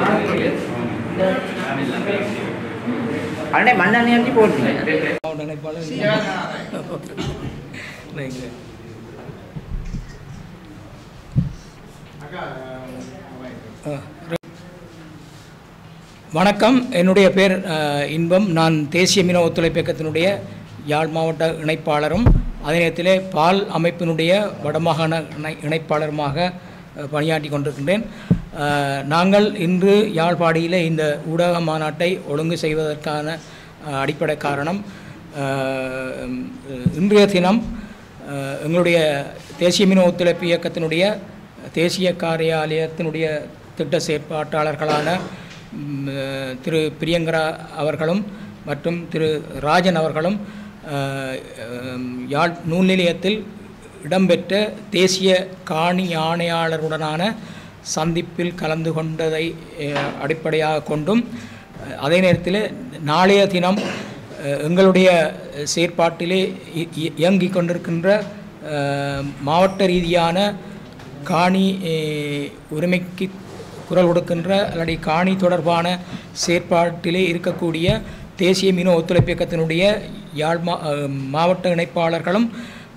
அண்ணே மண்ணெண்ணெய் அள்ளி போட்டீங்க மாவட்ட இணைப்பாளர் ரைட் ஆ, ரைட். வணக்கம் என்னுடைய பேர் அஹ், இன்பம் நான் தேசிய மீனவ ஒத்துழைப்பு இயக்கத்தினுடைய யாழ் மாவட்ட இணைப்பாளரும் அதே நேரத்திலே பால் அமைப்பினுடைய வடமாகாண இணை இணைப்பாளருமாக அஹ், பணியாற்றி கொண்டிருக்கின்றேன் அஹ், நாங்கள் இன்று யாழ்ப்பாடியில் இந்த ஊடக மாநாட்டை ஒழுங்கு செய்வதற்கான அஹ், அடிப்படை காரணம் அஹ், இன்றைய தினம் அஹ், எங்களுடைய தேசிய மீனவ ஒத்துழைப்பு இயக்கத்தினுடைய தேசிய காரியாலயத்தினுடைய திட்ட செயற்பாட்டாளர்களான ம், அஹ், திரு பிரியங்கரா அவர்களும் மற்றும் திரு ராஜன் அவர்களும் அஹ், அஹ், யாழ் நூல் நிலையத்தில் இடம்பெற்ற தேசிய காணி ஆணையாளருடனான சந்திப்பில் கலந்து கொண்டதை அஹ், அடிப்படையாக கொண்டும் அஹ், அதே நேரத்தில் நாளைய தினம் அஹ், எங்களுடைய செயற்பாட்டிலே இ- இ- இயங்கிக் கொண்டிருக்கின்ற அஹ், மாவட்ட ரீதியான காணி அஹ், உரிமைக்கு குரல் கொடுக்கின்ற அல்லது காணி தொடர்பான செயற்பாட்டிலே இருக்கக்கூடிய தேசிய மீனவ ஒத்துழைப்பு இயக்கத்தினுடைய யாழ் மா அஹ், மாவட்ட இணைப்பாளர்களும்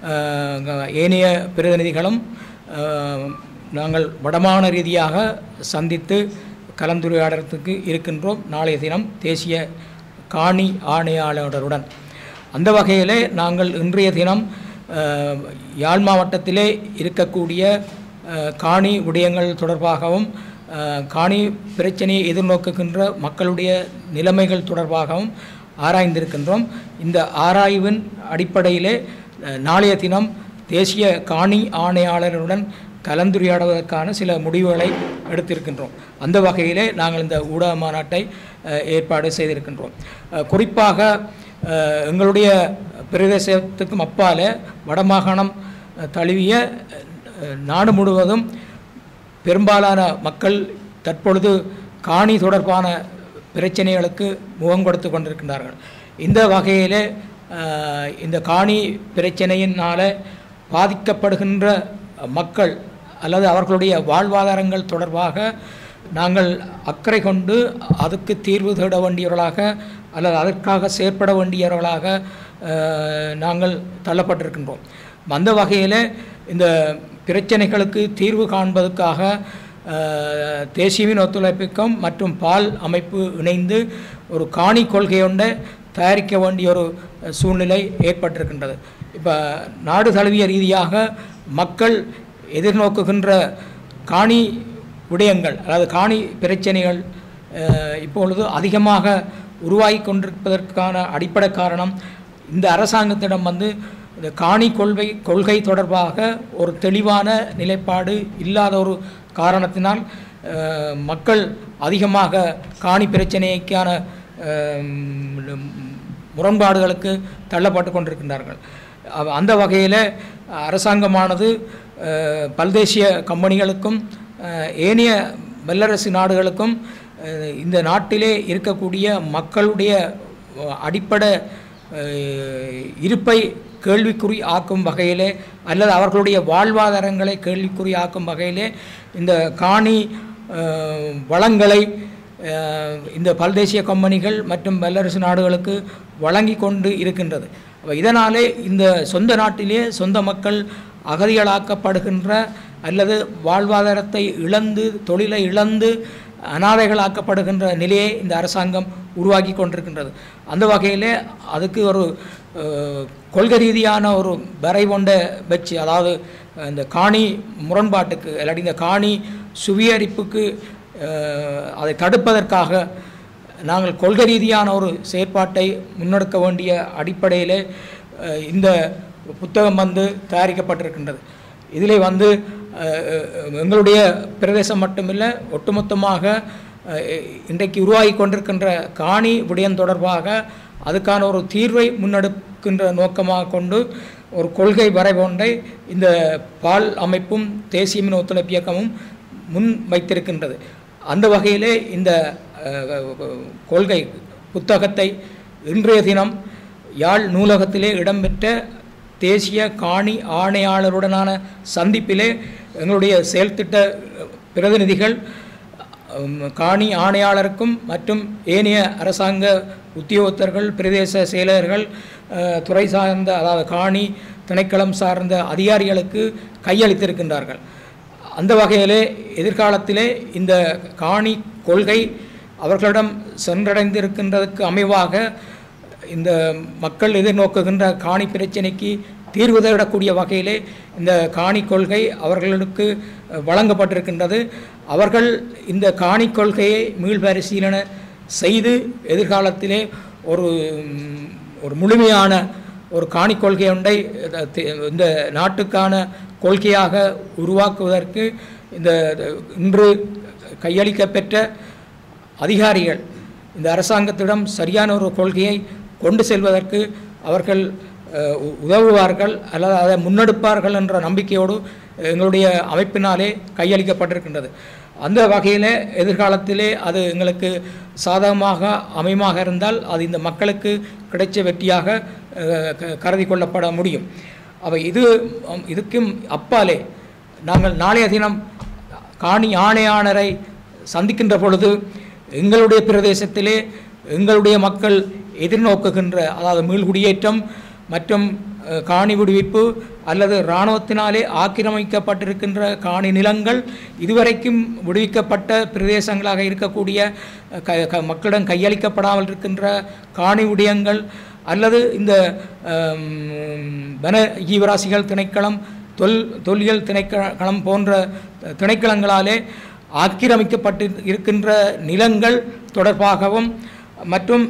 அஹ், ஏனைய பிரதிநிதிகளும் அஹ், நாங்கள் வடமாகாண ரீதியாக சந்தித்து கலந்துரையாடறதுக்கு இருக்கின்றோம் நாளைய தினம் தேசிய காணி ஆணையாளருடன் அந்த வகையிலே நாங்கள் இன்றைய தினம் அஹ், யாழ் மாவட்டத்திலே இருக்கக்கூடிய அஹ், காணி விடயங்கள் தொடர்பாகவும் அஹ், காணி பிரச்சனையை எதிர்நோக்குகின்ற மக்களுடைய நிலைமைகள் தொடர்பாகவும் ஆராய்ந்திருக்கின்றோம் இந்த ஆராய்வின் அடிப்படையிலே அஹ், நாளைய தினம் தேசிய காணி ஆணையாளருடன் கலந்துரையாடுவதற்கான சில முடிவுகளை எடுத்திருக்கின்றோம் அந்த வகையிலே நாங்கள் இந்த ஊடக மாநாட்டை அஹ், ஏற்பாடு செய்திருக்கின்றோம் அஹ், குறிப்பாக அஹ், எங்களுடைய பிரதேசத்துக்கும் அப்பால வடமாகாணம் அஹ், தழுவிய அஹ், நாடு முழுவதும் பெரும்பாலான மக்கள் தற்பொழுது காணி தொடர்பான பிரச்சனைகளுக்கு முகம் கொடுத்து கொண்டிருக்கின்றார்கள் இந்த வகையிலே அஹ், இந்த காணி பிரச்சனையினால் பாதிக்கப்படுகின்ற மக்கள் அல்லது அவர்களுடைய வாழ்வாதாரங்கள் தொடர்பாக நாங்கள் அக்கறை கொண்டு அதுக்கு தீர்வு தேட வேண்டியவர்களாக அல்லது அதற்காக செயற்பட வேண்டியவர்களாக அஹ், நாங்கள் தள்ளப்பட்டிருக்கின்றோம் அந்த வகையில் இந்த பிரச்சனைகளுக்கு தீர்வு காண்பதற்காக அஹ், தேசிய மீன் ஒத்துழைப்புக்கும் மற்றும் பால் அமைப்பு இணைந்து ஒரு காணி கொள்கையொன்றை தயாரிக்க வேண்டிய ஒரு சூழ்நிலை ஏற்பட்டிருக்கின்றது இப்போ நாடு தழுவிய ரீதியாக மக்கள் எதிர்நோக்குகின்ற காணி விடயங்கள் அதாவது காணி பிரச்சனைகள் அஹ், இப்பொழுது அதிகமாக உருவாகி கொண்டிருப்பதற்கான அடிப்படை காரணம் இந்த அரசாங்கத்திடம் வந்து இந்த காணி கொள்கை கொள்கை தொடர்பாக ஒரு தெளிவான நிலைப்பாடு இல்லாத ஒரு காரணத்தினால் அஹ், மக்கள் அதிகமாக காணி பிரச்சனைக்கான அஹ், முரண்பாடுகளுக்கு தள்ளப்பட்டு கொண்டிருக்கின்றார்கள் அவ- அந்த வகையில் அரசாங்கமானது அஹ், பல்தேசிய கம்பெனிகளுக்கும் அஹ், ஏனைய வல்லரசு நாடுகளுக்கும் அஹ், இந்த நாட்டிலே இருக்கக்கூடிய மக்களுடைய அஹ், அடிப்படை அஹ், இருப்பை கேள்விக்குறி ஆக்கும் வகையிலே அல்லது அவர்களுடைய வாழ்வாதாரங்களை கேள்விக்குறி ஆக்கும் வகையிலே இந்த காணி அஹ், வளங்களை அஹ், இந்த பல்தேசிய கம்பெனிகள் மற்றும் வல்லரசு நாடுகளுக்கு வழங்கி கொண்டு இருக்கின்றது அப்ப இதனாலே இந்த சொந்த நாட்டிலே சொந்த மக்கள் அகதிகளாக்கப்படுகின்ற அல்லது வாழ்வாதாரத்தை இழந்து தொழிலை இழந்து அனாதைகளாக்கப்படுகின்ற நிலையை இந்த அரசாங்கம் உருவாக்கி கொண்டிருக்கின்றது அந்த வகையிலே அதுக்கு ஒரு அஹ், கொள்கை ரீதியான ஒரு வரைவொண்டை வச்சு அதாவது இந்த காணி முரண்பாட்டுக்கு இல்லாட்டி இந்த காணி சுவீகரிப்புக்கு அஹ், அதை தடுப்பதற்காக நாங்கள் கொள்கை ரீதியான ஒரு செயற்பாட்டை முன்னெடுக்க வேண்டிய அடிப்படையிலே அஹ், இந்த புத்தகம் வந்து தயாரிக்கப்பட்டிருக்கின்றது இதிலே வந்து அஹ், அஹ், எங்களுடைய பிரதேசம் மட்டுமில்லை ஒட்டுமொத்தமாக அஹ், இன்றைக்கு உருவாகி கொண்டிருக்கின்ற காணி விடயம் தொடர்பாக அதுக்கான ஒரு தீர்வை முன்னெடுக்கின்ற நோக்கமாக கொண்டு ஒரு கொள்கை வரைபொன்றை இந்த பால் அமைப்பும் தேசிய மீன் ஒத்துழைப்பு இயக்கமும் முன் வைத்திருக்கின்றது அந்த வகையிலே இந்த அஹ், கொள்கை புத்தகத்தை இன்றைய தினம் யாழ் நூலகத்திலே இடம்பெற்ற தேசிய காணி ஆணையாளருடனான சந்திப்பிலே எங்களுடைய செயல்திட்ட பிரதிநிதிகள் உம், காணி ஆணையாளருக்கும் மற்றும் ஏனைய அரசாங்க உத்தியோகத்தர்கள் பிரதேச செயலர்கள் அஹ், துறை சார்ந்த அதாவது காணி திணைக்களம் சார்ந்த அதிகாரிகளுக்கு கையளித்திருக்கின்றார்கள் அந்த வகையிலே எதிர்காலத்திலே இந்த காணி கொள்கை அவர்களிடம் சென்றடைந்திருக்கின்றதுக்கு அமைவாக இந்த மக்கள் எதிர்நோக்குகின்ற காணி பிரச்சனைக்கு தீர்வு தேடக்கூடிய வகையிலே இந்த காணி கொள்கை அவர்களுக்கு அஹ், வழங்கப்பட்டிருக்கின்றது அவர்கள் இந்த காணி கொள்கையை மீள்பரிசீலனை செய்து எதிர்காலத்திலே ஒரு ம், ஒரு முழுமையான ஒரு காணி கொள்கை ஒன்றை அஹ், தி- இந்த நாட்டுக்கான கொள்கையாக உருவாக்குவதற்கு இந்த இன்று கையளிக்கப்பெற்ற அதிகாரிகள் இந்த அரசாங்கத்திடம் சரியான ஒரு கொள்கையை கொண்டு செல்வதற்கு அவர்கள் அஹ், உ- உதவுவார்கள் அல்லது அதை முன்னெடுப்பார்கள் என்ற நம்பிக்கையோடு எங்களுடைய அமைப்பினாலே கையளிக்கப்பட்டிருக்கின்றது அந்த வகையில் எதிர்காலத்திலே அது எங்களுக்கு சாதகமாக அமையமாக இருந்தால் அது இந்த மக்களுக்கு கிடைச்ச வெற்றியாக அஹ், க- கருதி கொள்ளப்பட முடியும் அவை இது உம், இதுக்கும் அப்பாலே நாங்கள் நாளைய தினம் காணி ஆணையாளரை சந்திக்கின்ற பொழுது எங்களுடைய பிரதேசத்திலே எங்களுடைய மக்கள் எதிர்நோக்குகின்ற அதாவது மீள்குடியேற்றம் மற்றும் அஹ், காணி விடுவிப்பு அல்லது இராணுவத்தினாலே ஆக்கிரமிக்கப்பட்டிருக்கின்ற காணி நிலங்கள் இதுவரைக்கும் விடுவிக்கப்பட்ட பிரதேசங்களாக இருக்கக்கூடிய அஹ், க க- மக்களிடம் கையளிக்கப்படாமல் இருக்கின்ற காணி விடயங்கள் அல்லது இந்த அம், வன ஜீவராசிகள் திணைக்களம் தொல் தொல்லியல் திணைக்களம் போன்ற திணைக்களங்களாலே ஆக்கிரமிக்கப்பட்டு இருக்கின்ற நிலங்கள் தொடர்பாகவும் மற்றும்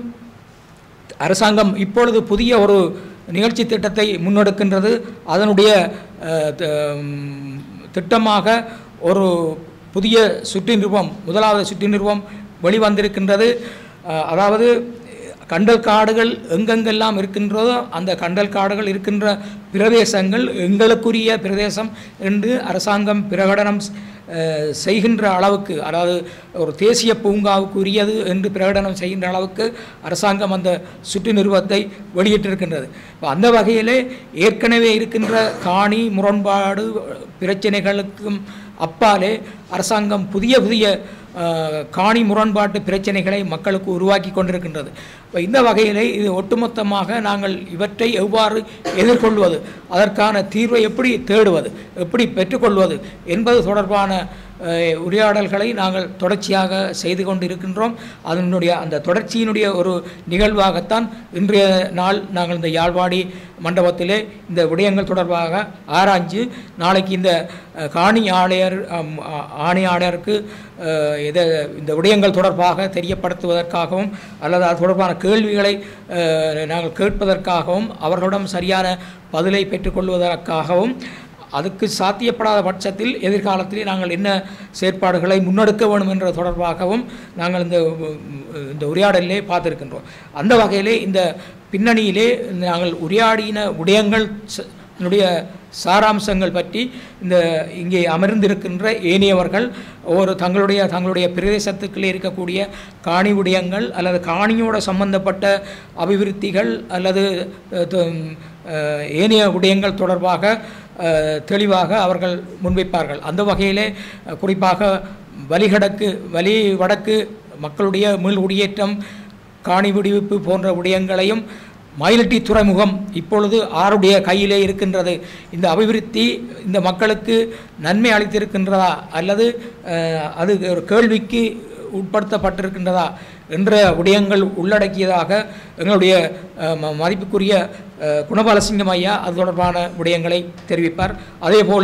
அரசாங்கம் இப்பொழுது புதிய ஒரு நிகழ்ச்சி திட்டத்தை முன்னெடுக்கின்றது அதனுடைய அஹ், த- ம், திட்டமாக ஒரு புதிய சுற்றி நிறுவம் முதலாவது சுற்றி நிறுவம் வெளிவந்திருக்கின்றது அஹ், அதாவது கண்டல் காடுகள் எங்கெங்கெல்லாம் இருக்கின்றதோ அந்த கண்டல் காடுகள் இருக்கின்ற பிரதேசங்கள் எங்களுக்குரிய பிரதேசம் என்று அரசாங்கம் பிரகடனம் அஹ், செய்கின்ற அளவுக்கு அதாவது ஒரு தேசிய பூங்காவுக்குரியது என்று பிரகடனம் செய்கின்ற அளவுக்கு அரசாங்கம் அந்த சுற்று நிறுவத்தை வெளியிட்டிருக்கின்றது இப்ப அந்த வகையிலே ஏற்கனவே இருக்கின்ற காணி முரண்பாடு பிரச்சனைகளுக்கும் அப்பாலே அரசாங்கம் புதிய புதிய அஹ், காணி முரண்பாட்டு பிரச்சனைகளை மக்களுக்கு உருவாக்கி கொண்டிருக்கின்றது இப்ப இந்த வகையிலே இது ஒட்டுமொத்தமாக நாங்கள் இவற்றை எவ்வாறு எதிர்கொள்வது அதற்கான தீர்வை எப்படி தேடுவது எப்படி பெற்றுக்கொள்வது என்பது தொடர்பான அஹ், உரையாடல்களை நாங்கள் தொடர்ச்சியாக செய்து கொண்டு இருக்கின்றோம் அதனுடைய அந்த தொடர்ச்சியினுடைய ஒரு நிகழ்வாகத்தான் இன்றைய நாள் நாங்கள் இந்த யாழ்ப்பாடி மண்டபத்திலே இந்த விடயங்கள் தொடர்பாக ஆராய்ஞ்சு நாளைக்கு இந்த அஹ், காணி ஆணையர் அம், ஆ- ஆணையாளருக்கு அஹ், இதை இந்த விடயங்கள் தொடர்பாக தெரியப்படுத்துவதற்காகவும் அல்லது அது தொடர்பான கேள்விகளை அஹ், நாங்கள் கேட்பதற்காகவும் அவர்களிடம் சரியான பதிலை பெற்றுக்கொள்வதற்காகவும் அதுக்கு சாத்தியப்படாத பட்சத்தில் எதிர்காலத்திலே நாங்கள் என்ன செயற்பாடுகளை முன்னெடுக்க வேண்டும் என்ற தொடர்பாகவும் நாங்கள் இந்த இந்த உரையாடலிலே பார்த்திருக்கின்றோம் அந்த வகையிலே இந்த பின்னணியிலே நாங்கள் உரையாடின விடயங்கள் ச- னுடைய சாராம்சங்கள் பற்றி இந்த இங்கே அமர்ந்திருக்கின்ற ஏனையவர்கள் ஒரு தங்களுடைய தங்களுடைய பிரதேசத்துக்குள்ளே இருக்கக்கூடிய காணி விடயங்கள் அல்லது காணியோட சம்பந்தப்பட்ட அபிவிருத்திகள் அல்லது அஹ், த- அஹ், ஏனைய விடயங்கள் தொடர்பாக அஹ், தெளிவாக அவர்கள் முன்வைப்பார்கள் அந்த வகையிலே அஹ், குறிப்பாக வலிகடக்கு வலி வடக்கு மக்களுடைய மீள் குடியேற்றம் காணி விடுவிப்பு போன்ற விடயங்களையும் மயிலட்டி துறைமுகம் இப்பொழுது ஆருடைய கையிலே இருக்கின்றது இந்த அபிவிருத்தி இந்த மக்களுக்கு நன்மை அளித்திருக்கின்றதா அல்லது அஹ், அது ஒரு கேள்விக்கு உட்படுத்தப்பட்டிருக்கின்றதா என்ற விடயங்கள் உள்ளடக்கியதாக எங்களுடைய அஹ், ம- மதிப்புக்குரிய அஹ், குணபாலசிங்கம் ஐயா அது தொடர்பான விடயங்களை தெரிவிப்பார் அதே போல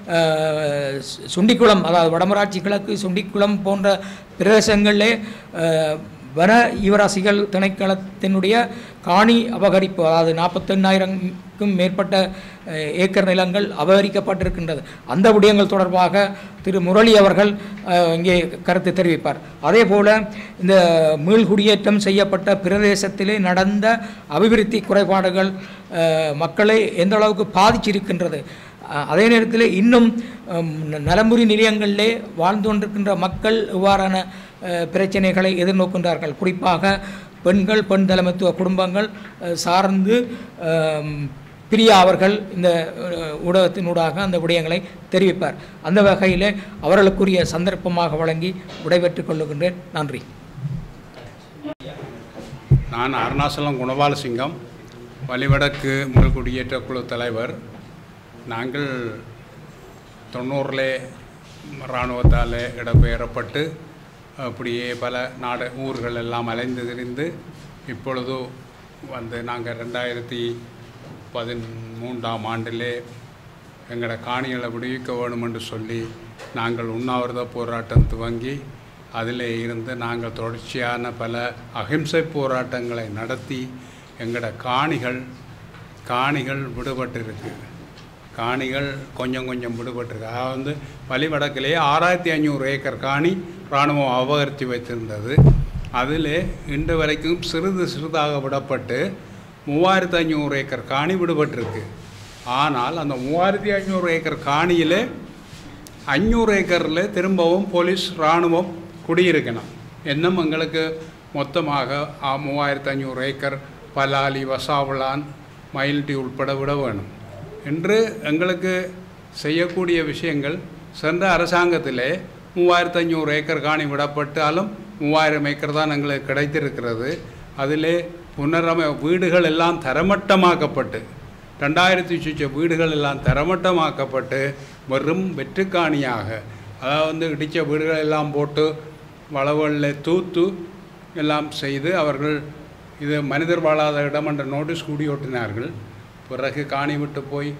அஹ், சு- சுண்டிக்குளம் அதாவது வடமராட்சி கிழக்கு சுண்டிக்குளம் போன்ற பிரதேசங்களிலே அஹ், வன ஈவராசிகள் திணைக்களத்தினுடைய காணி அபகரிப்பு அதாவது நாற்பத்தெண்ணாயிரம்க்கும் மேற்பட்ட அஹ், ஏக்கர் நிலங்கள் அபகரிக்கப்பட்டிருக்கின்றது அந்த விடயங்கள் தொடர்பாக திரு முரளி அவர்கள் அஹ், இங்கே கருத்து தெரிவிப்பார் அதே போல இந்த மீள்குடியேற்றம் செய்யப்பட்ட பிரதேசத்திலே நடந்த அபிவிருத்தி குறைபாடுகள் அஹ், மக்களை எந்த அளவுக்கு பாதிச்சிருக்கின்றது அஹ், அதே நேரத்தில் இன்னும் ஹம், ந- நலம்புரி நிலையங்களிலே வாழ்ந்து கொண்டிருக்கின்ற மக்கள் இவ்வாறான அஹ், பிரச்சனைகளை எதிர்நோக்கின்றார்கள் குறிப்பாக பெண்கள் பெண் தலைமைத்துவ குடும்பங்கள் அஹ், சார்ந்து அம், பிரியா அவர்கள் இந்த அஹ், ஊடகத்தினூடாக அந்த விடயங்களை தெரிவிப்பார் அந்த வகையில் அவர்களுக்குரிய சந்தர்ப்பமாக வழங்கி விடைபெற்றுக் கொள்ளுகின்றேன் நன்றி நான் அருணாசலம் குணபாலசிங்கம் வலிவடக்கு முதல் குடியேற்ற குழு தலைவர் நாங்கள் தொண்ணூறிலே இராணுவத்தால் இடம்பெயரப்பட்டு அப்படியே பல நாடு ஊர்கள் எல்லாம் அலைந்து திரிந்து இப்பொழுது வந்து நாங்கள் ரெண்டாயிரத்தி பதிமூன்றாம் ஆண்டிலே எங்களோட காணிகளை விடுவிக்க வேணும் என்று சொல்லி நாங்கள் உண்ணாவிரத போராட்டம் துவங்கி அதில் இருந்து நாங்கள் தொடர்ச்சியான பல அகிம்சை போராட்டங்களை நடத்தி எங்களோட காணிகள் காணிகள் விடுபட்டிருக்கு காணிகள் கொஞ்சம் கொஞ்சம் விடுபட்டிருக்கு அதாவது வந்து வழிவடக்கிலேயே ஆறாயிரத்தி ஐநூறு ஏக்கர் காணி இராணுவம் அபகரித்து வைத்திருந்தது அதில் இன்று வரைக்கும் சிறிது சிறிதாக விடப்பட்டு மூவாயிரத்து ஐநூறு ஏக்கர் காணி விடுபட்டிருக்கு ஆனால் அந்த மூவாயிரத்தி ஐநூறு ஏக்கர் காணியிலே அஞ்சூறு ஏக்கரில் திரும்பவும் போலீஸ் இராணுவம் குடியிருக்கணும் இன்னும் எங்களுக்கு மொத்தமாக ஆ, மூவாயிரத்து ஐநூறு ஏக்கர் பலாலி வசாவுலான் மயில்டி உட்பட விட வேணும் என்று எங்களுக்கு செய்யக்கூடிய விஷயங்கள் சென்ற அரசாங்கத்திலே மூவாயிரத்து ஐநூறு ஏக்கர் காணி விடப்பட்டாலும் மூவாயிரம் ஏக்கர் தான் எங்களுக்கு கிடைத்திருக்கிறது அதிலே புனரமை வீடுகள் எல்லாம் தரமட்டமாக்கப்பட்டு ரெண்டாயிரத்தி சுற்ற வீடுகள் எல்லாம் தரமட்டமாக்கப்பட்டு வெறும் வெற்றுக்காணியாக அதாவது வந்து இடித்த வீடுகள் எல்லாம் போட்டு வளவுகளில் தூத்து எல்லாம் செய்து அவர்கள் இது மனிதர் வாழாத இடம் என்ற நோட்டீஸ் கூடி ஓட்டினார்கள் பிறகு காணி விட்டு போய்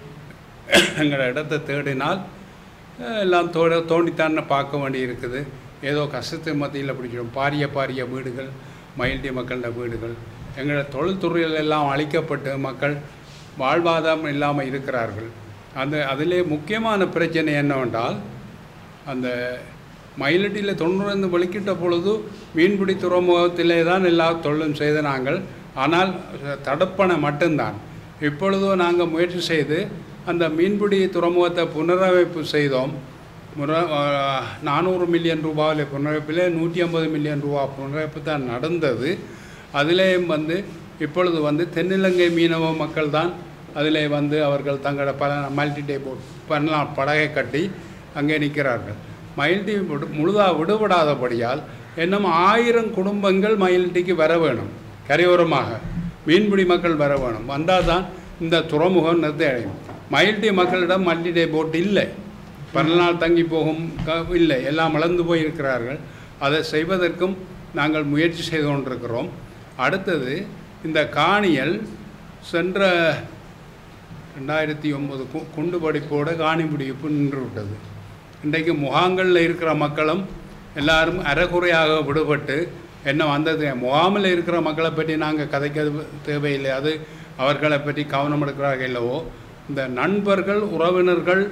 எங்கள் இடத்தை தேடினால் அஹ், எல்லாம் தோட தோண்டித்தான்னு பார்க்க வேண்டி இருக்குது ஏதோ கஷ்டத்து மத்தியில் பிடிச்சிடும் பாரிய பாரிய வீடுகள் மயில்டி மக்களோட வீடுகள் எங்களோட தொழில்துறைகள் எல்லாம் அழிக்கப்பட்டு மக்கள் வாழ்வாதாரம் இல்லாமல் இருக்கிறார்கள் அந்த அதிலே முக்கியமான பிரச்சனை என்னவென்றால் அந்த மயிலட்டியில் தொண்ணூறு வெளிக்கிட்ட பொழுது மீன்பிடி துறைமுகத்திலே தான் எல்லா தொழிலும் செய்த நாங்கள் ஆனால் தடுப்பணை மட்டும்தான் இப்பொழுதோ நாங்கள் முயற்சி செய்து அந்த மீன்பிடி துறைமுகத்தை புனரமைப்பு செய்தோம் முற நானூறு மில்லியன் ரூபாவில் புனரமைப்பில் நூற்றி ஐம்பது மில்லியன் ரூபா புனரமைப்பு தான் நடந்தது அதிலேயும் வந்து இப்பொழுது வந்து தென்னிலங்கை மீனவ மக்கள் தான் அதிலே வந்து அவர்கள் தங்களோட பல மல்டி டே போட் பண்ணலாம் படகை கட்டி அங்கே நிற்கிறார்கள் மயில்டி விடு முழுதாக விடுபடாதபடியால் இன்னும் ஆயிரம் குடும்பங்கள் மயில்டிக்கு வர வேணும் கரையோரமாக மீன்பிடி மக்கள் வர வேணும் வந்தால் தான் இந்த துறைமுகம் நிறுத்தி அடையும் மயில்டி மக்களிடம் மல்டி டே போட் இல்லை பல நாள் தங்கி போகும் க இல்லை எல்லாம் இழந்து போயிருக்கிறார்கள் அதை செய்வதற்கும் நாங்கள் முயற்சி செய்து கொண்டிருக்கிறோம் அடுத்தது இந்த காணியல் சென்ற ரெண்டாயிரத்தி ஒம்பது கு குண்டு படிப்போட காணி பிடிப்பு நின்று விட்டது இன்றைக்கு முகாம்களில் இருக்கிற மக்களும் எல்லாரும் அறகுறையாக விடுபட்டு என்ன வந்தது முகாமில் இருக்கிற மக்களை பற்றி நாங்கள் கதைக்க தேவையில்லை அது அவர்களை பற்றி கவனம் எடுக்கிறார்கள் இல்லவோ இந்த நண்பர்கள் உறவினர்கள்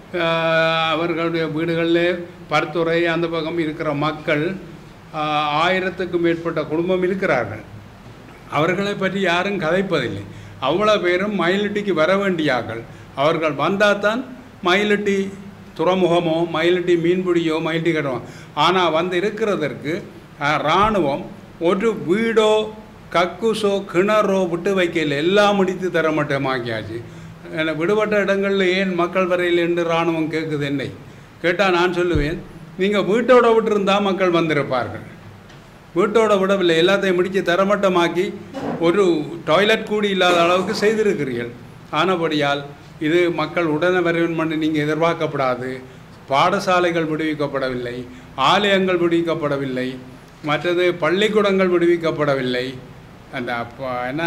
ஆஹ், அவர்களுடைய வீடுகளிலே பருத்துறை அந்த பக்கம் இருக்கிற மக்கள் ஆஹ், ஆயிரத்துக்கும் மேற்பட்ட குடும்பம் இருக்கிறார்கள் அவர்களை பற்றி யாரும் கதைப்பதில்லை அவ்வளோ பேரும் மயிலட்டிக்கு வர வேண்டியார்கள் அவர்கள் வந்தால் தான் மயிலட்டி துறைமுகமோ மயிலட்டி மீன்பிடியோ மயிலட்டி கட்டுவோம் ஆனால் வந்து இருக்கிறதற்கு அஹ், இராணுவம் ஒரு வீடோ கக்குசோ கிணறோ விட்டு வைக்கல எல்லாம் முடித்து தர மாட்டேமாக்கியாச்சு ஏன்னா விடுபட்ட இடங்களில் ஏன் மக்கள் வரையில் என்று இராணுவம் கேட்குது என்னை கேட்டால் நான் சொல்லுவேன் நீங்கள் வீட்டோட விட்டிருந்தா மக்கள் வந்திருப்பார்கள் வீட்டோட விடவில்லை எல்லாத்தையும் முடித்து தரமட்டமாக்கி ஒரு டாய்லெட் கூடி இல்லாத அளவுக்கு செய்திருக்கிறீர்கள் ஆனபடியால் இது மக்கள் உடனே வரவேன் பண்ணி நீங்கள் எதிர்பார்க்கப்படாது பாடசாலைகள் விடுவிக்கப்படவில்லை ஆலயங்கள் விடுவிக்கப்படவில்லை மற்றது பள்ளிக்கூடங்கள் விடுவிக்கப்படவில்லை அந்த அப்போ என்ன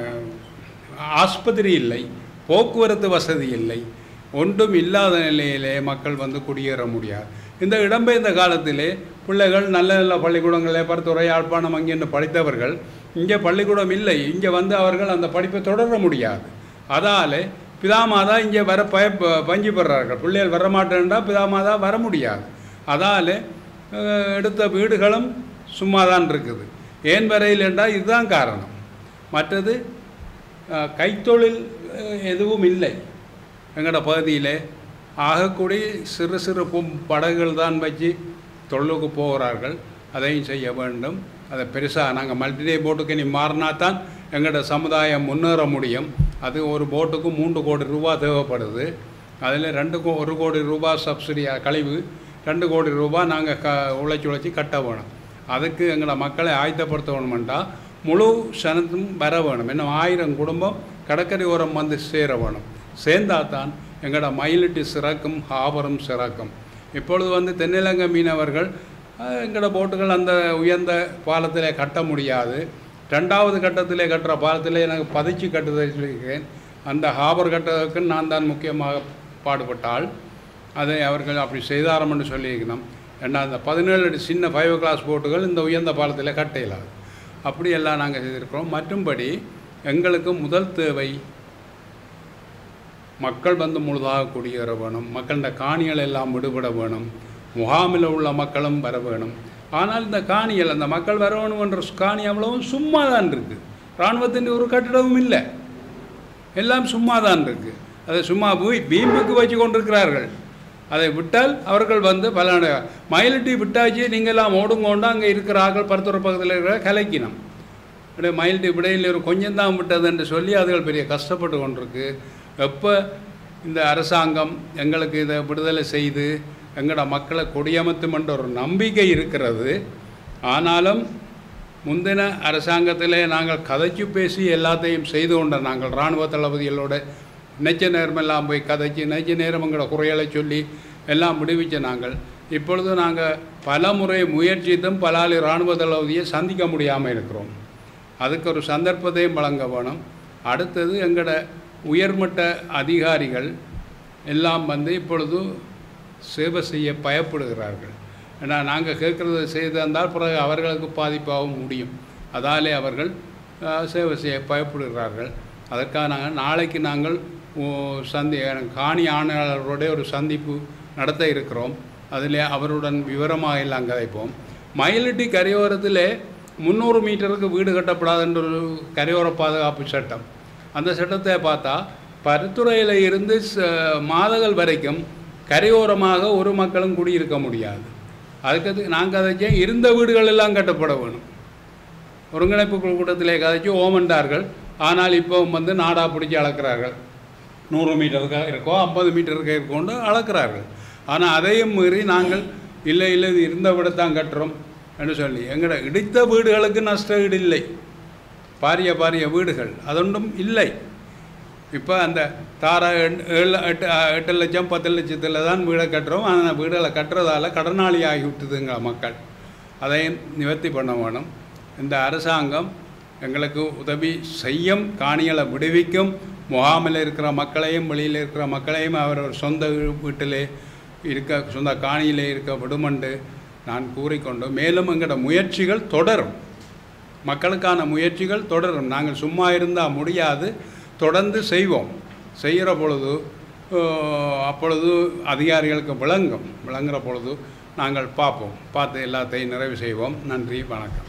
ஆஸ்பத்திரி இல்லை போக்குவரத்து வசதி இல்லை ஒன்றும் இல்லாத நிலையிலே மக்கள் வந்து குடியேற முடியாது இந்த இடம்பெயர்ந்த காலத்திலே பிள்ளைகள் நல்ல நல்ல பள்ளிக்கூடங்களில் பருத்துறை யாழ்ப்பாணம் அங்கேன்னு படித்தவர்கள் இங்கே பள்ளிக்கூடம் இல்லை இங்கே வந்து அவர்கள் அந்த படிப்பை தொடர முடியாது அதால் பிதாமாதா இங்கே வர பய ப- பஞ்சு பெறார்கள் பிள்ளைகள் வர மாட்டேன்டா பிதாமாதா வர முடியாது அதால் எடுத்த வீடுகளும் சும்மா தான் இருக்குது ஏன் வரையில் என்றால் இதுதான் காரணம் மற்றது அஹ், கைத்தொழில் அஹ், எதுவும் இல்லை எங்களோட பகுதியில் ஆகக்கூடி சிறு சிறு பும் படகுகள் தான் வச்சு தொழிலுக்கு போகிறார்கள் அதையும் செய்ய வேண்டும் அதை பெருசாக நாங்கள் மல்டிடே போட்டுக்கு நீ மாறினா தான் எங்களோட சமுதாயம் முன்னேற முடியும் அது ஒரு போட்டுக்கு மூன்று கோடி ரூபா தேவைப்படுது அதில் ரெண்டு கோ ஒரு கோடி ரூபா சப்சிடி கழிவு ரெண்டு கோடி ரூபா நாங்கள் க உழைச்சி உழைச்சி கட்ட வேணும் அதுக்கு எங்களை மக்களை ஆயத்தப்படுத்த வேணுமெண்டா முழு சனத்தும் வர வேணும் இன்னும் ஆயிரம் குடும்பம் கடற்கரை ஓரம் வந்து சேர வேணும் சேர்ந்தால் தான் எங்களோட மயிலிட்டு சிறக்கும் ஆபரம் சிறக்கும் இப்பொழுது வந்து தென்னிலங்கை மீனவர்கள் அஹ், எங்களோட போட்டுகள் அந்த உயர்ந்த பாலத்திலே கட்ட முடியாது ரெண்டாவது கட்டத்திலே கட்டுற பாலத்திலே எனக்கு பதிச்சு கட்டுதல் சொல்லியிருக்கேன் அந்த ஹாபர் கட்டுறதுக்கு நான் தான் முக்கியமாக பாடுபட்டால் அதை அவர்கள் அப்படி செய்தாரம்னு சொல்லியிருக்கணும் ஏன்னா அந்த பதினேழு அடி சின்ன ஃபைவ் கிளாஸ் போட்டுகள் இந்த உயர்ந்த பாலத்தில் கட்ட இயலாது அப்படியெல்லாம் நாங்கள் செய்திருக்கிறோம் மற்றும்படி எங்களுக்கு முதல் தேவை மக்கள் வந்து முழுதாக குடியேற வேணும் மக்களோட காணிகள் எல்லாம் விடுபட வேணும் முகாமில் உள்ள மக்களும் வர வேணும் ஆனால் இந்த காணிகள் அந்த மக்கள் வர வேணுமென்ற காணி அவ்வளவும் சும்மா தான் இருக்குது இராணுவத்தின் ஒரு கட்டிடமும் இல்லை எல்லாம் சும்மா தான் இருக்குது அதை சும்மா போய் பீம்புக்கு வச்சு கொண்டிருக்கிறார்கள் அதை விட்டால் அவர்கள் வந்து பல மயிலிட்டி விட்டாச்சு நீங்கள்லாம் ஓடுங்கோண்டு அங்கே இருக்கிற ஆக்கள் பருத்துற பக்கத்தில் இருக்கிற கலைக்கினம் அப்படியே மயிலிட்டி விடையில் ஒரு கொஞ்சம் தான் விட்டது என்று சொல்லி அதுகள் பெரிய கஷ்டப்பட்டு கொண்டிருக்கு எப்போ இந்த அரசாங்கம் எங்களுக்கு இதை விடுதலை செய்து எங்களோட மக்களை கொடியமர்த்தும் என்ற ஒரு நம்பிக்கை இருக்கிறது ஆனாலும் முந்தின அரசாங்கத்திலே நாங்கள் கதைச்சு பேசி எல்லாத்தையும் செய்து கொண்ட நாங்கள் இராணுவ தளபதிகளோட நினைச்ச நேரமெல்லாம் போய் கதைச்சு நினைச்ச நேரம் எங்களோட குறைகளை சொல்லி எல்லாம் விடுவிச்ச நாங்கள் இப்பொழுது நாங்கள் பல முறை முயற்சித்தும் பலாலி இராணுவ தளபதியை சந்திக்க முடியாமல் இருக்கிறோம் அதுக்கு ஒரு சந்தர்ப்பத்தையும் வழங்க வேணும் அடுத்தது எங்களோட உயர்மட்ட அதிகாரிகள் எல்லாம் வந்து இப்பொழுது சேவை செய்ய பயப்படுகிறார்கள் ஏன்னா நாங்கள் கேட்குறத செய்து தந்தால் பிறகு அவர்களுக்கு பாதிப்பாகவும் முடியும் அதாலே அவர்கள் அஹ், சேவை செய்ய பயப்படுகிறார்கள் அதற்காக நாங்கள் நாளைக்கு நாங்கள் ஓ, சந்தி காணி ஆணையாளரோட ஒரு சந்திப்பு நடத்த இருக்கிறோம் அதில் அவருடன் விவரமாக எல்லாம் கதைப்போம் மயிலிட்டி கரையோரத்தில் முந்நூறு மீட்டருக்கு வீடு கட்டப்படாதுன்ற ஒரு கரையோர பாதுகாப்பு சட்டம் அந்த சட்டத்தை பார்த்தா பருத்துறையில் இருந்து ச- மாதகள் வரைக்கும் கரையோரமாக ஒரு மக்களும் குடியிருக்க முடியாது அதுக்கு நாங்கள் கதைச்சே இருந்த வீடுகள் எல்லாம் கட்டப்பட வேணும் ஒருங்கிணைப்பு குழு கூட்டத்திலே கதைச்சு ஓமண்டார்கள் ஆனால் இப்போ வந்து நாடா பிடிச்சி அளக்கிறார்கள் நூறு மீட்டருக்கு இருக்கோ ஐம்பது மீட்டருக்கு இருக்கோண்டு அளக்கிறார்கள் ஆனால் அதையும் மீறி நாங்கள் இல்லை இல்லை இது இருந்த விடத்தான் கட்டுறோம் என்று சொல்லி எங்களோட இடித்த வீடுகளுக்கு நஷ்ட ஈடு இல்லை பாரிய பாரிய வீடுகள் அதொன்றும் இல்லை இப்போ அந்த தாரா எண்- ஏழு எட்டு அ, எட்டு லட்சம் பத்து லட்சத்தில் தான் வீடை கட்டுறோம் ஆனால் வீடுகளை கட்டுறதால கடனாளி ஆகி விட்டுதுங்க மக்கள் அதையும் நிவர்த்தி பண்ண வேணும் இந்த அரசாங்கம் எங்களுக்கு உதவி செய்யும் காணிகளை விடுவிக்கும் முகாமில் இருக்கிற மக்களையும் வெளியில் இருக்கிற மக்களையும் அவர் சொந்த வீட்டிலே இருக்க சொந்த காணியிலே இருக்க விடுமண்டு நான் கூறிக்கொண்டு மேலும் எங்களோட முயற்சிகள் தொடரும் மக்களுக்கான முயற்சிகள் தொடரும் நாங்கள் சும்மா இருந்தால் முடியாது தொடர்ந்து செய்வோம் செய்கிற பொழுது அஹ், அப்பொழுது அதிகாரிகளுக்கு விளங்கும் விளங்குற பொழுது நாங்கள் பார்ப்போம் பார்த்து எல்லாத்தையும் நிறைவு செய்வோம் நன்றி வணக்கம்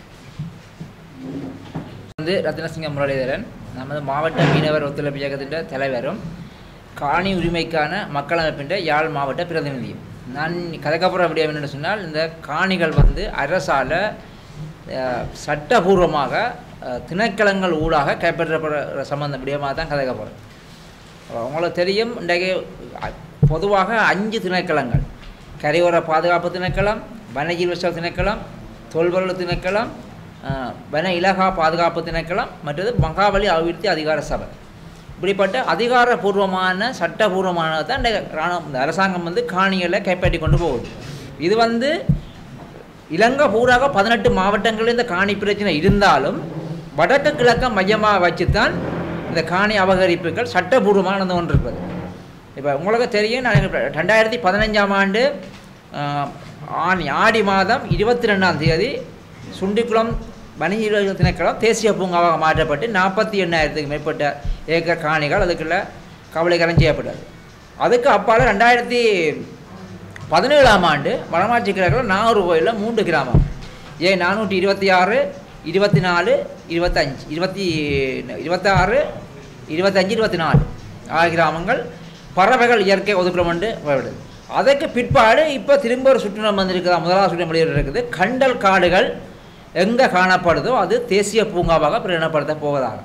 வந்து ரத்னசிங்க முரளிதரன் நமது மாவட்ட மீனவர் ஒத்துழைப்பு இயக்கத்தின் தலைவரும் காணி உரிமைக்கான மக்கள் அமைப்பின் யாழ் மாவட்ட பிரதிநிதியும் நான் கதைக்கப்புறம் விடியம் என்னென்னு சொன்னால் இந்த காணிகள் வந்து அரசால அஹ், சட்டபூர்வமாக அஹ், திணைக்களங்கள் ஊடாக கைப்பற்றப்படுற சம்பந்தம் விடயமாக தான் கதைக்கப்புறம் உங்களுக்கு தெரியும் இன்றைக்கு அ- பொதுவாக அஞ்சு திணைக்களங்கள் கரையோர பாதுகாப்பு திணைக்களம் வனஜீவச திணைக்களம் தொல்பொருள் திணைக்களம் அஹ், வன இலகா பாதுகாப்பு திணைக்களம் மற்றது மகாவலி அபிவிருத்தி அதிகார சபை இப்படிப்பட்ட அதிகாரபூர்வமான சட்டபூர்வமானது தான் இந்த இராணுவம் இந்த அரசாங்கம் வந்து காணிகளை கைப்பற்றி கொண்டு போகுது இது வந்து இலங்கை பூராக பதினெட்டு மாவட்டங்களில் இந்த காணி பிரச்சனை இருந்தாலும் வடக்கு கிழக்க மையமாக வச்சுத்தான் இந்த காணி அபகரிப்புகள் சட்டபூர்வமாக நடந்து கொண்டிருக்கிறது இப்போ உங்களுக்கு தெரியும் நான் இப்ப ரெண்டாயிரத்தி பதினஞ்சாம் ஆண்டு ஆஹ், ஆணி ஆடி மாதம் இருபத்தி ரெண்டாம் தேதி சுண்டிக்குளம் வணிக திணைக்களம் தேசிய பூங்காவாக மாற்றப்பட்டு நாற்பத்தி எண்ணாயிரத்துக்கு மேற்பட்ட ஏக்கர் காணிகள் அதுக்குள்ள கவலைகரம் செய்யப்பட்டது அதுக்கு அப்பால் ரெண்டாயிரத்தி பதினேழாம் ஆண்டு வடமாட்சி கிழக்கில் நாகூர் கோயிலில் மூன்று கிராமம் ஏ நானூற்றி இருபத்தி ஆறு இருபத்தி நாலு இருபத்தஞ்சு இருபத்தி இருபத்தாறு இருபத்தஞ்சு இருபத்தி நாலு ஆகிய கிராமங்கள் பறவைகள் இயற்கை ஒதுக்குறம் என்று வருது அதற்கு பிற்பாடு இப்போ திரும்ப ஒரு சுற்றுலா வந்திருக்குதா முதலாவது சுற்றுலா வெளியில் இருக்குது கண்டல் காடுகள் எங்கே காணப்படுதோ அது தேசிய பூங்காவாக பிரகடனப்படுத்த போவதாக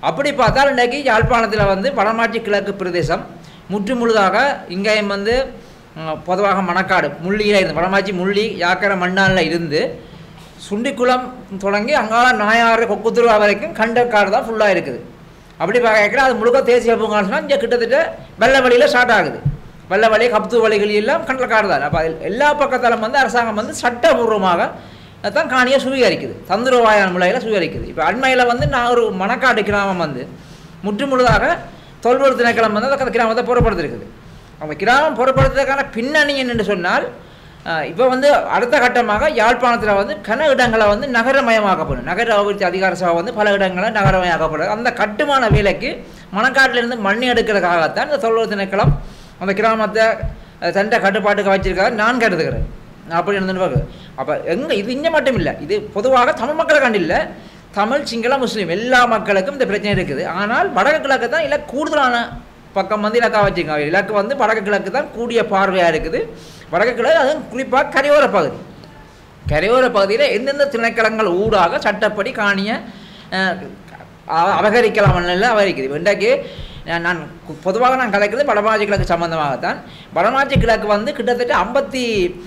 அப்படி பார்த்தால் இன்றைக்கு யாழ்ப்பாணத்தில் வந்து வடமாட்சி கிழக்கு பிரதேசம் முற்று முழுதாக இங்கேயும் வந்து ம், பொதுவாக மணக்காடு முள்ளியில் இருந்து வடமாச்சி முள்ளி யாக்கரை மண்ணாலில் இருந்து சுண்டிக்குளம் தொடங்கி அங்காள நாயாறு கொக்குத்துருவா வரைக்கும் கண்டக்காடு தான் ஃபுல்லாக இருக்குது அப்படி பார்க்கல அது முழுக்க தேசிய பூங்கான்னு சொன்னால் இங்கே கிட்டத்தட்ட வெள்ள வழியில் ஸ்டார்ட் ஆகுது வெள்ள வழி கப்து வழிகள் எல்லாம் கண்டக்காடு தான் அப்போ அதில் எல்லா பக்கத்தாலும் வந்து அரசாங்கம் வந்து சட்டபூர்வமாக தான் காணியை சுவீகரிக்குது தந்திரவாயான முறையில் சுவீகரிக்குது இப்போ அண்மையில் வந்து நான் ஒரு மணக்காடு கிராமம் வந்து முற்று முழுதாக தொல்பொருள் திணைக்களம் வந்து அந்த கிராமத்தை புறப்படுத்திருக்குது அவங்க கிராமம் புறப்படுத்துறதுக்கான பின்னணி என்னென்னு சொன்னால் இப்போ வந்து அடுத்த கட்டமாக யாழ்ப்பாணத்தில் வந்து கன இடங்களை வந்து நகரமயமாக்கப்படும் நகர அபிவிருத்தி அதிகார சபை வந்து பல இடங்களை நகரமயமாக்கப்படும் அந்த கட்டுமான வேலைக்கு மணக்காட்டிலிருந்து மண்ணி எடுக்கிறதுக்காகத்தான் இந்த தொழில் திணைக்களம் அந்த கிராமத்தை அஹ், தன்னுடைய கட்டுப்பாட்டுக்கு வச்சிருக்காரு நான் கருதுகிறேன் அப்படி இருந்து பார்க்குது அப்போ எங்கே இது இங்கே மட்டும் இல்லை இது பொதுவாக தமிழ் மக்களுக்காண்டி இல்லை தமிழ் சிங்கள முஸ்லீம் எல்லா மக்களுக்கும் இந்த பிரச்சனை இருக்குது ஆனால் வடக்கு கிழக்கு தான் இல்லை கூடுதலான பக்கம் வந்து இலக்கா வச்சுருக்காங்க இலக்கு வந்து வடக்கு கிழக்கு தான் கூடிய பார்வையாக இருக்குது வடக்கு கிழக்கு அதுவும் குறிப்பாக கரையோர பகுதி கரையோர பகுதியில் எந்தெந்த திணைக்களங்கள் ஊடாக சட்டப்படி காணிய அஹ், அ- அபகரிக்கலாம் இல்லை அபகரிக்குது இப்போ இன்றைக்கு நான் நான் கு- பொதுவாக நான் கலைக்கிறது வடமாஜி கிழக்கு சம்பந்தமாகத்தான் வடமாஜி கிழக்கு வந்து கிட்டத்தட்ட ஐம்பத்தி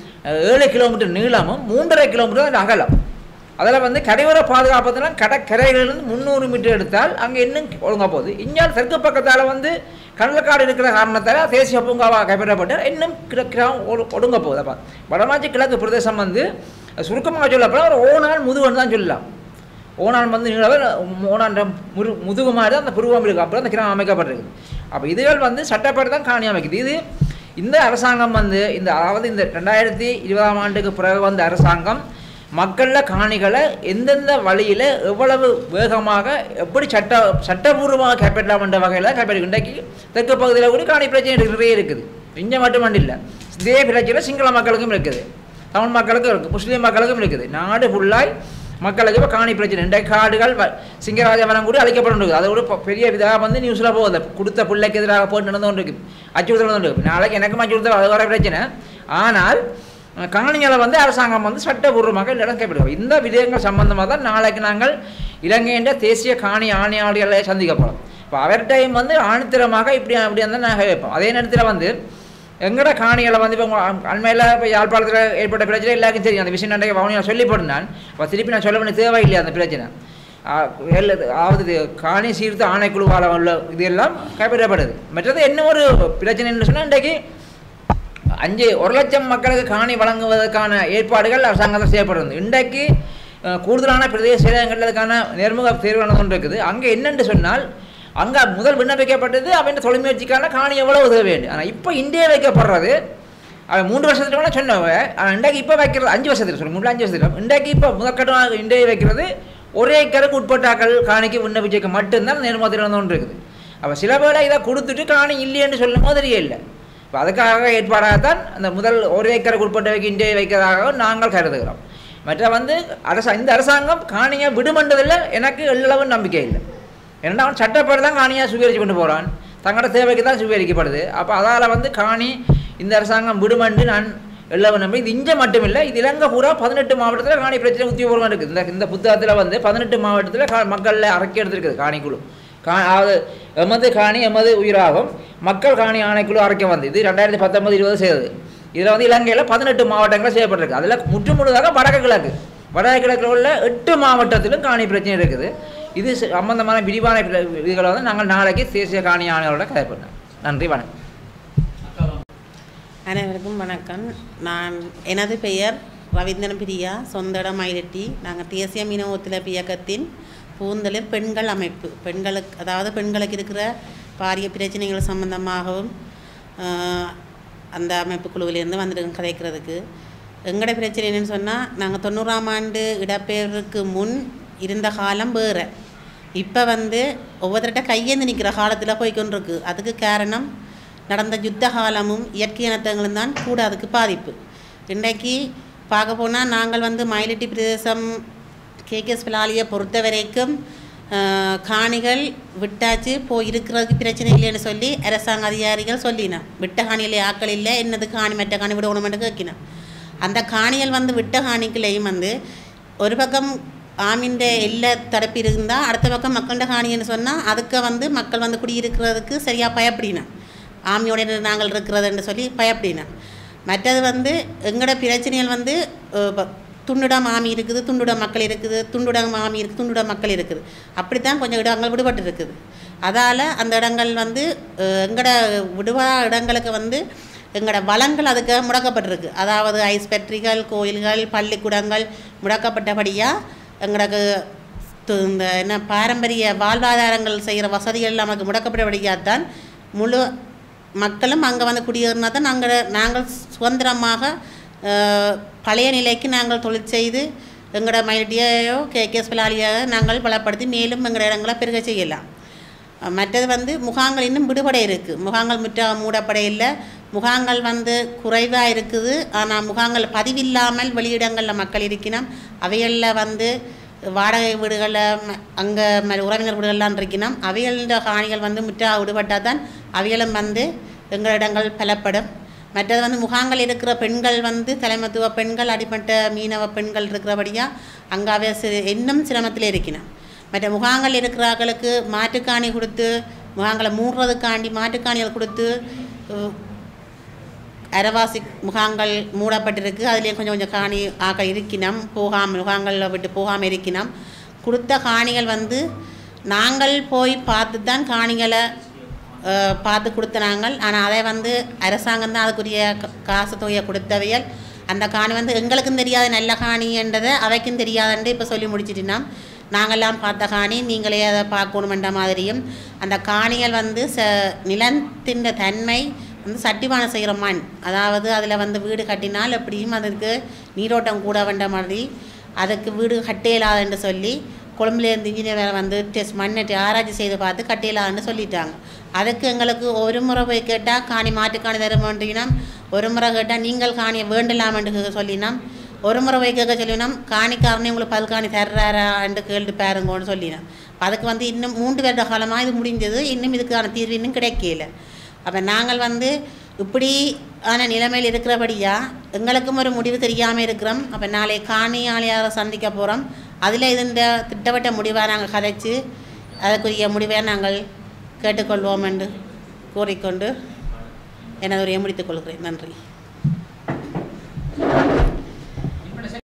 ஏழு கிலோமீட்டர் நீளமும் மூன்றரை கிலோமீட்டர் தான் அகலம் அதில் வந்து கரையோர பாதுகாப்புனா கடற்கரைகளிலிருந்து முந்நூறு மீட்டர் எடுத்தால் அங்கே இன்னும் ஒழுங்கா போகுது இஞ்சால் தெற்கு பக்கத்தால் வந்து கடற்காடு இருக்கிற காரணத்தால் தேசிய பூங்காவாக கைப்பற்றப்பட்டு இன்னும் கிர- கிராமம் ஒடு- ஒடுங்க போகுது அப்போ வடமாச்சி கிழக்கு பிரதேசம் வந்து சுருக்கமாக சொல்லப்போனால் ஒரு ஓனால் முதுகுன்னு தான் சொல்லலாம் ஓனான் வந்து நீளவர் ஓனான் முரு முதுகு மாதிரி தான் அந்த புருவம் இருக்குது அப்புறம் அந்த கிராமம் அமைக்கப்பட்டிருக்கு அப்போ இதுகள் வந்து சட்டப்படி தான் காணி அமைக்குது இது இந்த அரசாங்கம் வந்து இந்த அதாவது இந்த ரெண்டாயிரத்தி இருபதாம் ஆண்டுக்கு பிறகு வந்த அரசாங்கம் மக்களில் காணிகளை எந்தெந்த வழியில் எவ்வளவு வேகமாக எப்படி சட்ட சட்டபூர்வமாக கைப்பற்றலாம் என்ற வகையில் கைப்பற்றி இன்றைக்கு தெற்கு பகுதியில் கூட காணி பிரச்சனை நிறைய இருக்குது இங்கே மட்டுமண்டி இல்லை இதே பிரச்சனை சிங்கள மக்களுக்கும் இருக்குது தமிழ் மக்களுக்கும் இருக்குது முஸ்லீம் மக்களுக்கும் இருக்குது நாடு ஃபுல்லாய் மக்களுக்கு இப்போ காணி பிரச்சனை இந்த காடுகள் வ- சிங்கராஜ வனம் கூட அழிக்கப்பட்டு இருக்குது அதோட இப்போ பெரிய இதாக வந்து நியூஸில் போகுது கொடுத்த பிள்ளைக்கு எதிராக போட்டு நடந்து கொண்டு இருக்கு அச்சுறுத்தல் நடந்து இருக்கு நாளைக்கு எனக்கும் அச்சுறுத்தல் அது வர பிரச்சனை ஆனால் அஹ், காணிகளை வந்து அரசாங்கம் வந்து சட்டபூர்வமாக இந்த இடம் கைப்பற்றும் இந்த விடயங்கள் சம்பந்தமாக தான் நாளைக்கு நாங்கள் இலங்கையின் தேசிய காணி ஆணையாளர்களை சந்திக்க போகிறோம் இப்போ அவர்கிட்டையும் வந்து ஆணித்தரமாக இப்படி அப்படி வந்து நாங்கள் வைப்போம் அதே நேரத்தில் வந்து எங்கட காணிகளை வந்து இப்போ அண்மையில் இப்போ யாழ்ப்பாணத்தில் ஏற்பட்ட பிரச்சனை எல்லாருக்கும் தெரியும் அந்த விஷயம் நன்றைய வவுனியா சொல்லி போட்டுனான் இப்போ திருப்பி நான் சொல்ல வேண்டிய தேவையில்லை அந்த பிரச்சனை ஆ, எல்ல- அதாவது இது காணி சீர்த்து ஆணைக்குழுவால் உள்ள இது எல்லாம் கைப்பற்றப்படுது மற்றது என்ன ஒரு பிரச்சனைன்னு சொன்னால் இன்றைக்கு அஞ்சு ஒரு லட்சம் மக்களுக்கு காணி வழங்குவதற்கான ஏற்பாடுகள் அரசாங்கத்தில் செய்யப்படுறது இன்றைக்கு அஹ், கூடுதலான பிரதேச செயலகங்களுக்கான நேர்முக தேர்வு நடந்து கொண்டு இருக்குது அங்கே என்னென்று சொன்னால் அங்கே முதல் விண்ணப்பிக்கப்பட்டது அவன் தொழில் முயற்சிக்கான காணி எவ்வளவு உதவ வேண்டும் ஆனால் இப்போ இந்தியா வைக்கப்படுறது அவன் மூன்று வருஷத்துக்கு வேணால் சொன்னவ ஆனால் இன்றைக்கு இப்போ வைக்கிறது அஞ்சு வருஷத்துக்கு சொல்லு மூணு அஞ்சு வருஷத்துக்கு இன்றைக்கு இப்போ முதற்கட்டமாக இந்தியா வைக்கிறது ஒரே ஏக்கருக்கு உட்பட்டாக்கள் காணிக்கு விண்ணப்பிச்சிக்க மட்டும்தான் நேர்முகத்தில் நடந்து கொண்டு இருக்குது அப்போ சில வேளை இதை கொடுத்துட்டு காணி இல்லைன்னு சொல்லும் போது இல்லை இப்போ அதுக்காக ஏற்பாடாகத்தான் அந்த முதல் ஒரு ஏக்கருக்கு உட்பட்டவைக்கு இந்தியை வைக்கிறதாக நாங்கள் கருதுகிறோம் மற்ற வந்து அரசா இந்த அரசாங்கம் காணியை விடுமன்றதில் எனக்கு எள்ளளவு நம்பிக்கை இல்லை ஏன்னா அவன் சட்டப்படி தான் காணியாக சுவீகரித்து கொண்டு போகிறான் தங்களோட தேவைக்கு தான் சுவீகரிக்கப்படுது அப்போ அதால் வந்து காணி இந்த அரசாங்கம் விடுமன்று நான் எள்ளவு நம்பி இது இங்கே மட்டுமில்லை இது இலங்கை பூரா பதினெட்டு மாவட்டத்தில் காணி பிரச்சனை உத்தியோகமாக இருக்குது இந்த இந்த புத்தகத்தில் வந்து பதினெட்டு மாவட்டத்தில் கா மக்களில் அறக்கி எடுத்திருக்குது காணிக்குழு கா அதாவது எமது காணி எமது உயிராகும் மக்கள் காணி ஆணைக்குழு அரைக்க வந்து இது ரெண்டாயிரத்தி பத்தொன்பது இருபது செய்தது இதில் வந்து இலங்கையில் பதினெட்டு மாவட்டங்கள் செய்யப்பட்டிருக்கு அதில் முற்று முழுதாக வடக்கு கிழக்கு வடக்கு கிழக்கில் உள்ள எட்டு மாவட்டத்திலும் காணி பிரச்சனை இருக்குது இது சம்பந்தமான விரிவான பிர- இதுகளை வந்து நாங்கள் நாளைக்கு தேசிய காணி ஆணையோட கதை பண்ணோம் நன்றி வணக்கம் அனைவருக்கும் வணக்கம் நான் எனது பெயர் ரவீந்திரன் பிரியா சொந்த இடம் மயிலட்டி நாங்கள் தேசிய மீனவ ஒத்துழைப்பு இயக்கத்தின் பூந்தளிர் பெண்கள் அமைப்பு பெண்களுக்கு அதாவது பெண்களுக்கு இருக்கிற பாரிய பிரச்சனைகள் சம்பந்தமாகவும் ஆஹ், அந்த அமைப்பு குழுவிலேருந்து வந்துட்டு கதைக்கிறதுக்கு எங்களோட பிரச்சனை என்னன்னு சொன்னால் நாங்கள் தொண்ணூறாம் ஆண்டு இடப்பெயர்வுக்கு முன் இருந்த காலம் வேறு இப்போ வந்து ஒவ்வொருத்தர்கிட்ட கையேந்து நிற்கிற காலத்தில் போய்க்கொண்டிருக்கு அதுக்கு காரணம் நடந்த யுத்த காலமும் இயற்கை இனத்தங்களும் தான் கூட அதுக்கு பாதிப்பு இன்றைக்கு பார்க்க போனால் நாங்கள் வந்து மயிலட்டி பிரதேசம் கேகேஎஸ் பிலாலியை பொறுத்த வரைக்கும் ஆஹ், காணிகள் விட்டாச்சு போய் இருக்கிறதுக்கு பிரச்சனை இல்லைன்னு சொல்லி அரசாங்க அதிகாரிகள் சொல்லினோம் விட்ட காணியில் ஆக்கள் இல்லை என்னது காணி மற்ற காணி விடணுமென்று கேட்கினோம் அந்த காணிகள் வந்து விட்ட காணிகளையும் வந்து ஒரு பக்கம் ஆமின்ற எல்லை தடுப்பு இருந்தால் அடுத்த பக்கம் மக்கள்கிட்ட காணின்னு சொன்னால் அதுக்கு வந்து மக்கள் வந்து குடியிருக்கிறதுக்கு சரியாக பயப்படினோம் ஆமியோட நாங்கள் இருக்கிறதுன்னு சொல்லி பயப்படினோம் மற்றது வந்து எங்களோட பிரச்சனைகள் வந்து அஹ், ப- துண்டுடம் மாமி இருக்குது துண்டுடம் மக்கள் இருக்குது துண்டுடம் மாமி இருக்குது துண்டுடம் மக்கள் இருக்குது அப்படித்தான் கொஞ்சம் இடங்கள் விடுபட்டு இருக்குது அதால் அந்த இடங்கள் வந்து அஹ், எங்களோட விடுவா இடங்களுக்கு வந்து எங்களோட வளங்கள் அதுக்கு முடக்கப்பட்டிருக்கு அதாவது ஐஸ் ஃபேக்ட்ரிகள் கோயில்கள் பள்ளிக்கூடங்கள் முடக்கப்பட்டபடியாக எங்களுக்கு து- இந்த என்ன பாரம்பரிய வாழ்வாதாரங்கள் செய்கிற வசதிகள் நமக்கு முடக்கப்பட்டபடியாகத்தான் முழு மக்களும் அங்கே வந்து குடியேறினா தான் நாங்கள் நாங்கள் சுதந்திரமாக அஹ், பழைய நிலைக்கு நாங்கள் தொழில் செய்து எங்களோட மைனடியோ கே கேஸ் பிளாலியாக நாங்கள் பலப்படுத்தி மேலும் எங்களோட இடங்களை பெருக செய்யலாம் அஹ், மற்றது வந்து முகாங்கள் இன்னும் விடுபட இருக்குது முகாங்கள் முற்ற மூடப்பட இல்லை முகாங்கள் வந்து குறைவாக இருக்குது ஆனால் முகாங்கள் பதிவில்லாமல் வெளியிடங்களில் மக்கள் இருக்கணும் அவைகளில் வந்து வாடகை வீடுகளில் அங்கே உறவினர் வீடுகள்லாம் இருக்கணும் அவைகள காணிகள் வந்து முற்றா விடுபட்டால் தான் அவைகளும் வந்து எங்களிடங்கள் பலப்படும் மற்றது வந்து முகாங்கள் இருக்கிற பெண்கள் வந்து தலைமத்துவ பெண்கள் அடிப்பட்ட மீனவ பெண்கள் இருக்கிறபடியாக அங்கே அவை சி- இன்னும் சிரமத்தில் இருக்கணும் மற்ற முகாங்கள் இருக்கிறவர்களுக்கு மாட்டுக்காணி கொடுத்து முகாங்களை மூடுறதுக்காண்டி மாட்டுக்காணிகள் கொடுத்து அஹ், அரைவாசி முகாங்கள் மூடப்பட்டிருக்கு அதுலேயும் கொஞ்சம் கொஞ்சம் காணி ஆக்கள் இருக்கணும் போகாமல் முகாங்களில் விட்டு போகாமல் இருக்கணும் கொடுத்த காணிகள் வந்து நாங்கள் போய் பார்த்து தான் காணிகளை அஹ், பார்த்து கொடுத்த நாங்கள் ஆனால் அதை வந்து அரசாங்கம் தான் அதுக்குரிய க- காசு தொகையை கொடுத்தவையல் அந்த காணி வந்து எங்களுக்கும் தெரியாத நல்ல காணின்றதை அவைக்கும் தெரியாதுன்ட்டு இப்போ சொல்லி முடிச்சிட்டினா நாங்கள்லாம் பார்த்த காணி நீங்களே அதை பார்க்கணுமென்ற மாதிரியும் அந்த காணிகள் வந்து ச நிலத்தின் தன்மை வந்து சட்டிவானம் செய்கிற மண் அதாவது அதில் வந்து வீடு கட்டினால் எப்படியும் அதுக்கு நீரோட்டம் கூட வேண்ட மாதிரி அதுக்கு வீடு கட்டையிலாதுன்னு சொல்லி கொழும்புலேருந்து இன்ஜினியர் வந்து டெஸ்ட் மண்ணை ஆராய்ச்சி செய்து பார்த்து கட்டையிலாதுன்னு சொல்லிட்டாங்க அதுக்கு எங்களுக்கு ஒரு முறை போய் கேட்டால் காணி மாட்டு காணி தருமன்றினா ஒரு முறை கேட்டால் நீங்கள் காணியை வேண்டலாமென்று சொல்லினோம் ஒரு முறை போய் கேட்க சொல்லினோம் காணிக்காரனே உங்களுக்கு பல் காணி தர்றாரான்னு கேள்வி பாருங்கன்னு சொல்லினோம் அதுக்கு வந்து இன்னும் மூன்று வருட காலமாக இது முடிஞ்சது இன்னும் இதுக்கான தீர்வு இன்னும் கிடைக்கல அப்போ நாங்கள் வந்து இப்படி ஆன நிலைமையில் இருக்கிறபடியா எங்களுக்கும் ஒரு முடிவு தெரியாமல் இருக்கிறோம் அப்போ நாளை காணியாளியாக சந்திக்க போகிறோம் அதில் இதுன்ற திட்டவட்ட முடிவாக நாங்கள் கதைச்சு அதற்குரிய முடிவை நாங்கள் கேட்டுக்கொள்வோம் என்று கூறிக்கொண்டு எனது உரையை முடித்துக் கொள்கிறேன் நன்றி